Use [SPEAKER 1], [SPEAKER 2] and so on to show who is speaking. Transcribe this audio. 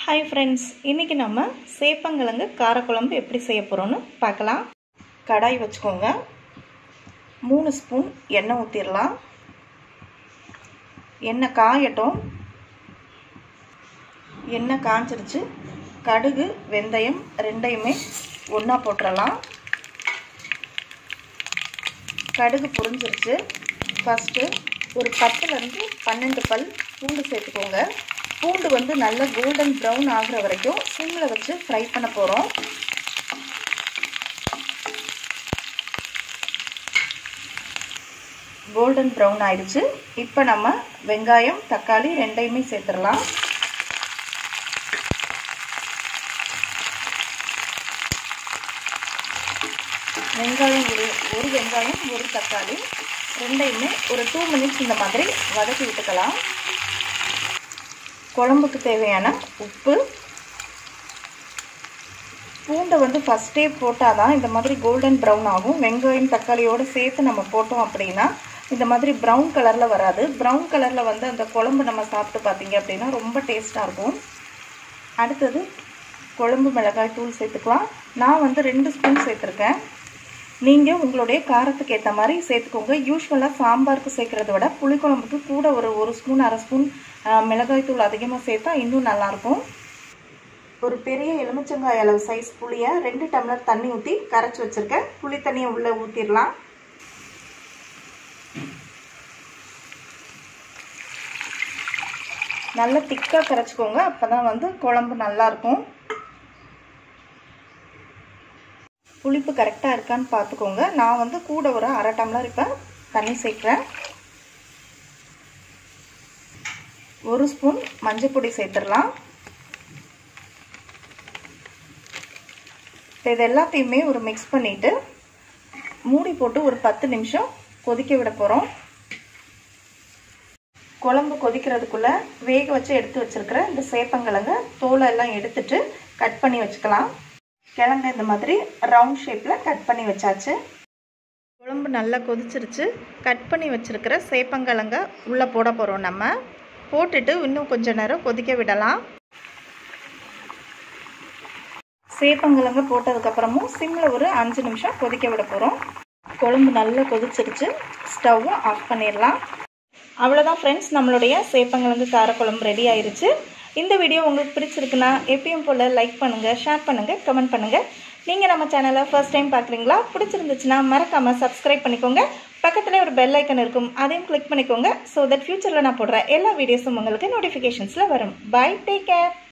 [SPEAKER 1] hi friends இன்றைக்கி நம்ம சேப்பங்கிழங்கு காரக்குழம்பு எப்படி செய்ய போகிறோன்னு பார்க்கலாம் கடாய் வச்சுக்கோங்க மூணு ஸ்பூன் எண்ணெய் ஊற்றிடலாம் எண்ணெய் காயட்டும் எண்ணெய் காஞ்சிருச்சு கடுகு வெந்தயம் ரெண்டையுமே ஒன்றா போட்டுடலாம் கடுகு புரிஞ்சிருச்சு ஃபஸ்ட்டு ஒரு பத்துலேருந்து பன்னெண்டு பல் பூண்டு சேர்த்துக்கோங்க பூண்டு வந்து நல்ல கோல்டன் ப்ரௌன் ஆகிற வரைக்கும் சிம்மில் வச்சு ஃப்ரை பண்ண போகிறோம் கோல்டன் ப்ரௌன் ஆயிடுச்சு இப்போ நம்ம வெங்காயம் தக்காளி ரெண்டையுமே சேர்த்துடலாம் வெங்காயம் ஒரு ஒரு வெங்காயம் ஒரு தக்காளி ரெண்டையுமே ஒரு டூ மினிட்ஸ் இந்த மாதிரி வதக்கி விட்டுக்கலாம் குழம்புக்கு தேவையான உப்பு பூண்டை வந்து ஃபஸ்ட்டே போட்டால் தான் இந்த மாதிரி கோல்டன் ப்ரௌன் ஆகும் வெங்காயம் தக்காளியோடு சேர்த்து நம்ம போட்டோம் அப்படின்னா இந்த மாதிரி ப்ரௌன் கலரில் வராது ப்ரௌன் கலரில் வந்து அந்த குழம்பு நம்ம சாப்பிட்டு பார்த்தீங்க அப்படின்னா ரொம்ப டேஸ்ட்டாக இருக்கும் அடுத்தது குழம்பு மிளகாய் தூள் சேர்த்துக்கலாம் நான் வந்து ரெண்டு ஸ்பூன் சேர்த்துருக்கேன் நீங்கள் உங்களுடைய காரத்துக்கு ஏற்ற மாதிரி சேர்த்துக்கோங்க யூஸ்வலாக சாம்பாருக்கு சேர்க்குறத விட புளிக்குழம்புக்கு கூட ஒரு ஒரு ஸ்பூன் அரை ஸ்பூன் மிளகாய் தூள் அதிகமாக சேர்த்தா இன்னும் நல்லாயிருக்கும் ஒரு பெரிய எலுமிச்சங்காய் அளவு சைஸ் புளியை ரெண்டு டம்ளர் தண்ணி ஊற்றி கரைச்சி வச்சுருக்கேன் புளி தண்ணியை உள்ளே ஊற்றிடலாம் நல்லா திக்காக கரைச்சிக்கோங்க அப்போ தான் வந்து குழம்பு நல்லாயிருக்கும் புளிப்பு கரெக்டாக இருக்கான்னு பார்த்துக்கோங்க நான் வந்து கூட ஒரு அரை டம்ளர் இப்போ தண்ணி சேர்க்குறேன் ஒரு ஸ்பூன் மஞ்சள் பொடி சேர்த்துடலாம் இது எல்லாத்தையுமே ஒரு மிக்ஸ் பண்ணிவிட்டு மூடி போட்டு ஒரு பத்து நிமிஷம் கொதிக்க விட போகிறோம் குழம்பு கொதிக்கிறதுக்குள்ளே வேக வச்சு எடுத்து வச்சுருக்கிற இந்த சேப்பங்கிழங்க தோலை எல்லாம் எடுத்துட்டு கட் பண்ணி வச்சுக்கலாம் கிழங்கு இந்த மாதிரி ரவுண்ட் ஷேப்பில் கட் பண்ணி வச்சாச்சு குழம்பு நல்லா கொதிச்சிருச்சு கட் பண்ணி வச்சுருக்கிற சேப்பங்கிழங்க உள்ளே போட போகிறோம் நம்ம போட்டுட்டு இன்னும் கொஞ்ச நேரம் கொதிக்க விடலாம் சேப்பங்கிழங்கு போட்டதுக்கப்புறமும் சிம்மில் ஒரு அஞ்சு நிமிஷம் கொதிக்க விட போகிறோம் குழம்பு நல்லா கொதிச்சிருச்சு ஸ்டவ்வும் ஆஃப் பண்ணிடலாம் அவ்வளோதான் ஃப்ரெண்ட்ஸ் நம்மளுடைய சேப்பங்கிழங்கு காரக்குழம்பு ரெடி ஆயிருச்சு இந்த வீடியோ உங்களுக்கு பிடிச்சிருக்குன்னா எப்பயும் போல் லைக் பண்ணுங்கள் ஷேர் பண்ணுங்கள் கமெண்ட் பண்ணுங்கள் நீங்கள் நம்ம சேனலை ஃபர்ஸ்ட் டைம் பார்க்குறீங்களா பிடிச்சிருந்துச்சுன்னா மறக்காமல் சப்ஸ்கிரைப் பண்ணிக்கோங்க பக்கத்தில் ஒரு பெல் ஐக்கன் இருக்கும் அதையும் கிளிக் பண்ணிக்கோங்க ஸோ தட் ஃப்யூச்சரில் நான் போடுற எல்லா வீடியோஸும் உங்களுக்கு நோட்டிஃபிகேஷன்ஸில் வரும் பை டேக் கேர்